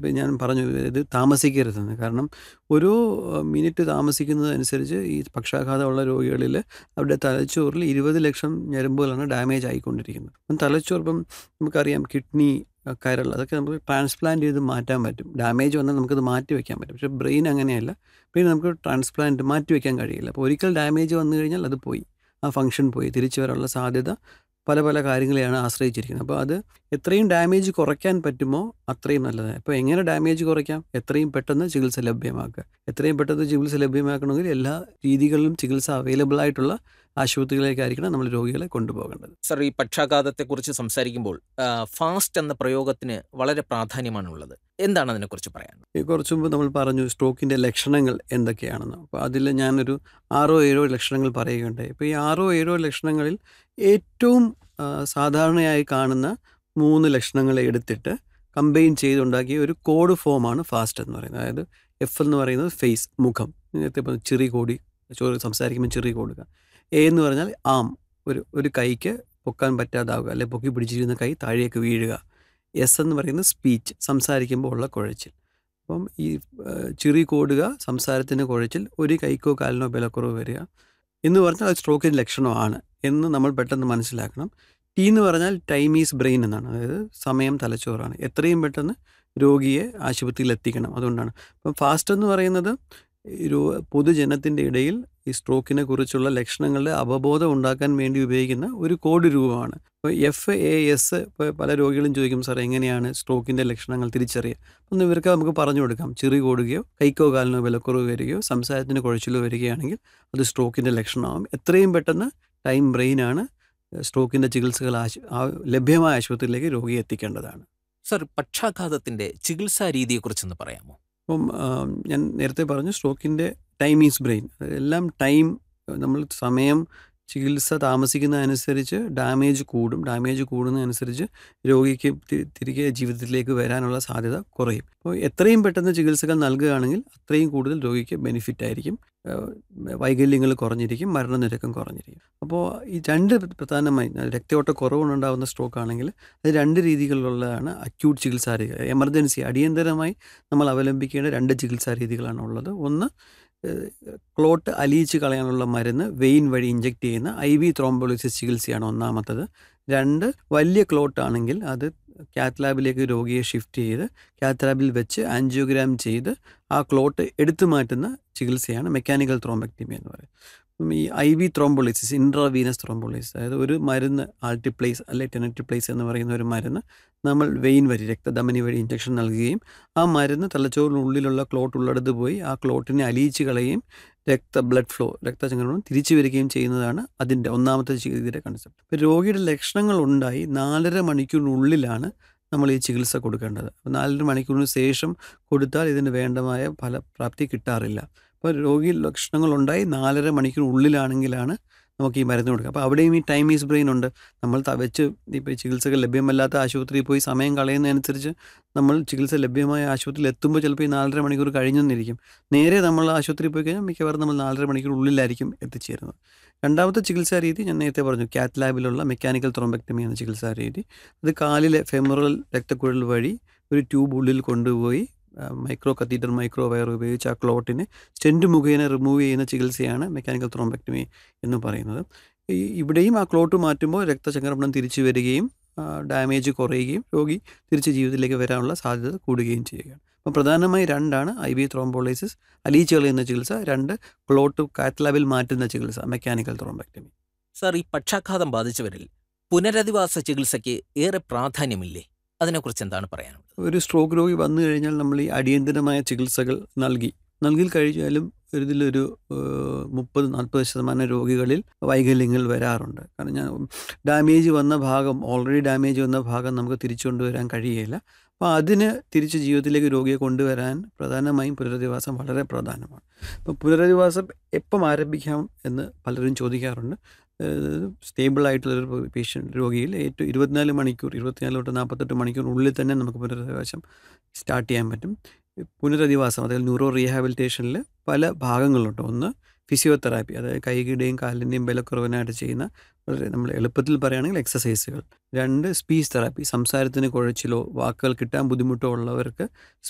ഇപ്പം ഞാൻ പറഞ്ഞു ഇത് താമസിക്കരുതെന്ന് കാരണം ഓരോ മിനിറ്റ് താമസിക്കുന്നതനുസരിച്ച് ഈ പക്ഷാഘാതമുള്ള രോഗികളിൽ അവരുടെ തലച്ചോറിൽ ഇരുപത് ലക്ഷം ഞരമ്പുകളാണ് ഡാമേജ് ആയിക്കൊണ്ടിരിക്കുന്നത് അപ്പം തലച്ചോർ ഇപ്പം നമുക്കറിയാം കിഡ്നി കരൾ അതൊക്കെ നമുക്ക് ട്രാൻസ്പ്ലാന്റ് ചെയ്ത് മാറ്റാൻ പറ്റും ഡാമേജ് വന്നാൽ നമുക്കത് മാറ്റി വയ്ക്കാൻ പറ്റും പക്ഷേ ബ്രെയിൻ അങ്ങനെയല്ല ബ്രെയിൻ നമുക്ക് ട്രാൻസ്പ്ലാന്റ് മാറ്റി വയ്ക്കാൻ കഴിയില്ല അപ്പോൾ ഒരിക്കൽ ഡാമേജ് വന്നു കഴിഞ്ഞാൽ അത് പോയി ആ ഫംഗ്ഷൻ പോയി തിരിച്ചു വരാനുള്ള സാധ്യത പല പല കാര്യങ്ങളെയാണ് ആശ്രയിച്ചിരിക്കുന്നത് അപ്പോൾ അത് എത്രയും ഡാമേജ് കുറയ്ക്കാൻ പറ്റുമോ അത്രയും നല്ലതാണ് അപ്പോൾ എങ്ങനെ ഡാമേജ് കുറയ്ക്കാം എത്രയും പെട്ടെന്ന് ചികിത്സ ലഭ്യമാക്കുക എത്രയും പെട്ടെന്ന് ചികിത്സ ലഭ്യമാക്കണമെങ്കിൽ എല്ലാ രീതികളിലും ചികിത്സ അവൈലബിൾ ആയിട്ടുള്ള ആശുപത്രികളിലേക്കായിരിക്കണം നമ്മൾ രോഗികളെ കൊണ്ടുപോകേണ്ടത് സർ ഈ പക്ഷാഘാതത്തെക്കുറിച്ച് സംസാരിക്കുമ്പോൾ ഫാസ്റ്റ് എന്ന പ്രയോഗത്തിന് വളരെ പ്രാധാന്യമാണുള്ളത് എന്താണ് അതിനെക്കുറിച്ച് പറയാൻ ഈ കുറച്ച് മുമ്പ് നമ്മൾ പറഞ്ഞു സ്ട്രോക്കിൻ്റെ ലക്ഷണങ്ങൾ എന്തൊക്കെയാണെന്ന് അപ്പോൾ അതിൽ ഞാനൊരു ആറോ ഏഴോ ലക്ഷണങ്ങൾ പറയുകയുണ്ടായി ഇപ്പോൾ ഈ ആറോ ഏഴോ ലക്ഷണങ്ങളിൽ ഏറ്റവും ആ, സാധാരണയായി കാണുന്ന മൂന്ന് ലക്ഷണങ്ങളെ എടുത്തിട്ട് കമ്പൈൻ ചെയ്തുണ്ടാക്കിയ ഒരു കോഡ് ഫോമാണ് ഫാസ്റ്റ് എന്ന് പറയുന്നത് അതായത് എഫ് എന്ന് പറയുന്നത് ഫേസ് മുഖം നേരത്തെ ഇപ്പോൾ ചിറി കോടി ചോറ് സംസാരിക്കുമ്പോൾ ചിറി കൊടുക്കുക എ എന്ന് പറഞ്ഞാൽ ആം ഒരു ഒരു കൈക്ക് പൊക്കാൻ പറ്റാതാവുക അല്ലെ പൊക്കി പിടിച്ചിരുന്ന കൈ താഴേക്ക് വീഴുക എസ് എന്ന് പറയുന്നത് സ്പീച്ച് സംസാരിക്കുമ്പോൾ ഉള്ള കുഴച്ചിൽ അപ്പം ഈ ആ, ചിറി കോടുക സംസാരത്തിന് കുഴച്ചിൽ ഒരു കൈക്കോ കാലിനോ ബലക്കുറവ് വരിക എന്ന് പറഞ്ഞാൽ അത് സ്ട്രോക്കിൻ്റെ ലക്ഷണമാണ് എന്ന് നമ്മൾ പെട്ടെന്ന് മനസ്സിലാക്കണം ടി എന്ന് പറഞ്ഞാൽ ടൈം ഈസ് ബ്രെയിൻ എന്നാണ് അതായത് സമയം തലച്ചോറാണ് എത്രയും പെട്ടെന്ന് രോഗിയെ ആശുപത്രിയിൽ എത്തിക്കണം അതുകൊണ്ടാണ് അപ്പം ഫാസ്റ്റ് എന്ന് പറയുന്നത് ഈ രോ- പൊതുജനത്തിൻ്റെ ഇടയിൽ ഈ സ്ട്രോക്കിനെ കുറിച്ചുള്ള ലക്ഷണങ്ങളുടെ അവബോധം ഉണ്ടാക്കാൻ വേണ്ടി ഉപയോഗിക്കുന്ന ഒരു കോഡ് രൂപമാണ് ഇപ്പോൾ എഫ് എ എസ് ഇപ്പോൾ പല രോഗികളും ചോദിക്കും സാർ എങ്ങനെയാണ് സ്ട്രോക്കിൻ്റെ ലക്ഷണങ്ങൾ തിരിച്ചറിയുക ഒന്ന് ഇവർക്ക് നമുക്ക് പറഞ്ഞു കൊടുക്കാം ചെറി കൂടുകയോ കൈക്കോ കാലിനോ വിലക്കുറവ് വരികയോ സംസാരത്തിന് കുഴച്ചിലോ വരികയാണെങ്കിൽ അത് സ്ട്രോക്കിൻ്റെ ലക്ഷണമാകും എത്രയും പെട്ടെന്ന് ടൈം ബ്രെയിനാണ് സ്ട്രോക്കിൻ്റെ ചികിത്സകൾ ആശു ആ ലഭ്യമായ ആശുപത്രിയിലേക്ക് രോഗിയെ എത്തിക്കേണ്ടതാണ് സർ പക്ഷാഘാതത്തിന്റെ ചികിത്സാ രീതിയെക്കുറിച്ചൊന്ന് പറയാമോ അപ്പം ആ, ഞാൻ നേരത്തെ പറഞ്ഞു സ്ട്രോക്കിൻ്റെ ടൈം ഈസ് ബ്രെയിൻ എല്ലാം ടൈം നമ്മൾ സമയം ചികിത്സ താമസിക്കുന്നതനുസരിച്ച് ഡാമേജ് കൂടും ഡാമേജ് കൂടുന്നതനുസരിച്ച് രോഗിക്ക് തി- തിരികെ ജീവിതത്തിലേക്ക് വരാനുള്ള സാധ്യത കുറയും അപ്പോൾ എത്രയും പെട്ടെന്ന് ചികിത്സകൾ നൽകുകയാണെങ്കിൽ അത്രയും കൂടുതൽ രോഗിക്ക് ബെനിഫിറ്റ് ആയിരിക്കും ആ, വൈകല്യങ്ങൾ കുറഞ്ഞിരിക്കും മരണനിരക്കും കുറഞ്ഞിരിക്കും അപ്പോൾ ഈ രണ്ട് പ്രധാനമായി രക്തയോട്ട കുറവുണ്ടാകുന്ന സ്ട്രോക്ക് ആണെങ്കിൽ അത് രണ്ട് രീതികളിലുള്ളതാണ് അക്യൂട്ട് ചികിത്സാ രീതി എമർജൻസി അടിയന്തരമായി നമ്മൾ അവലംബിക്കേണ്ട രണ്ട് ചികിത്സാ രീതികളാണ് ഉള്ളത് ഒന്ന് ഏഹ്, ക്ലോട്ട് അലിയിച്ച് കളയാനുള്ള മരുന്ന് വെയിൻ വഴി ഇഞ്ചെക്ട് ചെയ്യുന്ന ഐ വി ത്രോംബോളിസിസ് ചികിത്സയാണ് ഒന്നാമത്തത് രണ്ട് വലിയ ക്ലോട്ട് ആണെങ്കിൽ അത് കാത്ത് ലാബിലേക്ക് രോഗിയെ ഷിഫ്റ്റ് ചെയ്ത് കാത്ത് ലാബിൽ വെച്ച് ആൻജിയോഗ്രാം ചെയ്ത് ആ ക്ലോട്ട് എടുത്തു മാറ്റുന്ന ചികിത്സയാണ് മെക്കാനിക്കൽ ത്രോംബക്ടമി എന്ന് പറയുന്നത് അപ്പം ഈ I V thrombolysis intravenous thrombolysis അതായത് ഒരു മരുന്ന് ആൾട്ടിപ്ലേസ് അല്ലെ ടെനറ്റിപ്ലേസ് എന്ന് പറയുന്ന ഒരു മരുന്ന് നമ്മൾ വെയിൻ വഴി രക്തധമനി വഴി ഇഞ്ചക്ഷൻ നൽകുകയും ആ മരുന്ന് തലച്ചോറിനുള്ളിലുള്ള ക്ലോട്ട് ഉള്ളിടത്ത് പോയി ആ ക്ലോട്ടിനെ അലിയിച്ച് കളയുകയും രക്ത ബ്ലഡ് ഫ്ലോ രക്തചംക്രമണം തിരിച്ചു വരികയും ചെയ്യുന്നതാണ് അതിൻ്റെ ഒന്നാമത്തെ ചികിത്സയുടെ കൺസെപ്റ്റ് ഇപ്പോൾ രോഗിയുടെ ലക്ഷണങ്ങൾ ഉണ്ടായി നാലര മണിക്കൂറിനുള്ളിലാണ് നമ്മൾ ഈ ചികിത്സ കൊടുക്കേണ്ടത് അപ്പോൾ നാലര മണിക്കൂറിന് ശേഷം കൊടുത്താൽ ഇതിന് വേണ്ടമായ ഫലപ്രാപ്തി കിട്ടാറില്ല അപ്പോൾ രോഗി ലക്ഷണങ്ങൾ ഉണ്ടായി നാലര മണിക്കൂറിനുള്ളിലാണെങ്കിലാണ് നമുക്ക് ഈ മരുന്ന് കൊടുക്കുക അപ്പോൾ അവിടെയും ഈ ടൈം ഈസ് ബ്രെയിൻ ഉണ്ട് നമ്മൾ ത- വെച്ച് ഇപ്പോൾ ചികിത്സകൾ ലഭ്യമല്ലാത്ത ആശുപത്രിയിൽ പോയി സമയം കളയുന്നതനുസരിച്ച് നമ്മൾ ചികിത്സ ലഭ്യമായ ആശുപത്രിയിൽ എത്തുമ്പോൾ ചിലപ്പോൾ ഈ നാലര മണിക്കൂർ കഴിഞ്ഞെന്നിരിക്കും നേരെ നമ്മൾ ആശുപത്രിയിൽ പോയി കഴിഞ്ഞാൽ മിക്കവാറും നമ്മൾ നാലര മണിക്കൂർ ഉള്ളിലായിരിക്കും എത്തിച്ചേരുന്നത് രണ്ടാമത്തെ ചികിത്സാ രീതി ഞാൻ നേരത്തെ പറഞ്ഞു കാത്ത് ലാബിലുള്ള മെക്കാനിക്കൽ ത്രോംബക്ടമി എന്ന ചികിത്സാ രീതി അത് കാലിലെ ഫെമറൽ രക്തക്കുഴൽ വഴി ഒരു ട്യൂബ് ഉള്ളിൽ കൊണ്ടുപോയി മൈക്രോ കത്തീറ്റർ മൈക്രോ വയർ ഉപയോഗിച്ച് ആ ക്ലോട്ടിനെ സ്റ്റെൻറ്റ് മുഖേന റിമൂവ് ചെയ്യുന്ന ചികിത്സയാണ് മെക്കാനിക്കൽ ത്രോംബക്ടമി എന്ന് പറയുന്നത് ഈ ഇവിടെയും ആ ക്ലോട്ട് മാറ്റുമ്പോൾ രക്തചംക്രമണം തിരിച്ചു വരികയും ഡാമേജ് കുറയുകയും രോഗി തിരിച്ച് ജീവിതത്തിലേക്ക് വരാനുള്ള സാധ്യത കൂടുകയും ചെയ്യുകയാണ് അപ്പോൾ പ്രധാനമായി രണ്ടാണ് ഐ വി ത്രോംബോളൈസിസ് അലീച്ച് കളയുന്ന ചികിത്സ രണ്ട് ക്ലോട്ട് കാത്ലാബിൽ മാറ്റുന്ന ചികിത്സ മെക്കാനിക്കൽ ത്രോംബക്ടമി സർ ഈ പക്ഷാഘാതം ബാധിച്ചവരിൽ പുനരധിവാസ ചികിത്സയ്ക്ക് ഏറെ പ്രാധാന്യമില്ലേ അതിനെക്കുറിച്ച് എന്താണ് പറയാനുള്ളത് ഒരു സ്ട്രോക്ക് രോഗി വന്നു കഴിഞ്ഞാൽ നമ്മൾ ഈ അടിയന്തരമായ ചികിത്സകൾ നൽകി നൽകി കഴിഞ്ഞാലും ഒരു ഇതിലൊരു ഏഹ്, മുപ്പത് നാൽപ്പത് ശതമാനം രോഗികളിൽ വൈകല്യങ്ങൾ വരാറുണ്ട് കാരണം ഞാൻ ഡാമേജ് വന്ന ഭാഗം ഓൾറെഡി ഡാമേജ് വന്ന ഭാഗം നമുക്ക് തിരിച്ചു കൊണ്ടുവരാൻ കഴിയുകയില്ല അപ്പോൾ അതിന് തിരിച്ച് ജീവിതത്തിലേക്ക് രോഗിയെ കൊണ്ടുവരാൻ പ്രധാനമായും പുനരധിവാസം വളരെ പ്രധാനമാണ് അപ്പോൾ പുനരധിവാസം എപ്പം ആരംഭിക്കാം എന്ന് പലരും ചോദിക്കാറുണ്ട് സ്റ്റേബിൾ ആയിട്ടുള്ളൊരു പേഷ്യൻ്റ് രോഗിയിൽ ഏറ്റവും ഇരുപത്തിനാല് മണിക്കൂർ ഇരുപത്തിനാല് തൊട്ട് നാൽപ്പത്തെട്ട് മണിക്കൂറിനുള്ളിൽ തന്നെ നമുക്ക് പുനരധിവാസം സ്റ്റാർട്ട് ചെയ്യാൻ പറ്റും പുനരധിവാസം അതായത് ന്യൂറോ റീഹാബിലിറ്റേഷനിൽ പല ഭാഗങ്ങളുണ്ട് ഒന്ന് ഫിസിയോതെറാപ്പി അതായത് കൈയുടെയും കാലിൻ്റെയും ബലക്കുറവിനായിട്ട് ചെയ്യുന്ന വളരെ നമ്മൾ എളുപ്പത്തിൽ പറയുകയാണെങ്കിൽ എക്സസൈസുകൾ രണ്ട് സ്പീച്ച് തെറാപ്പി സംസാരത്തിന് കുഴച്ചിലോ വാക്കുകൾ കിട്ടാൻ ബുദ്ധിമുട്ടോ ഉള്ളവർക്ക്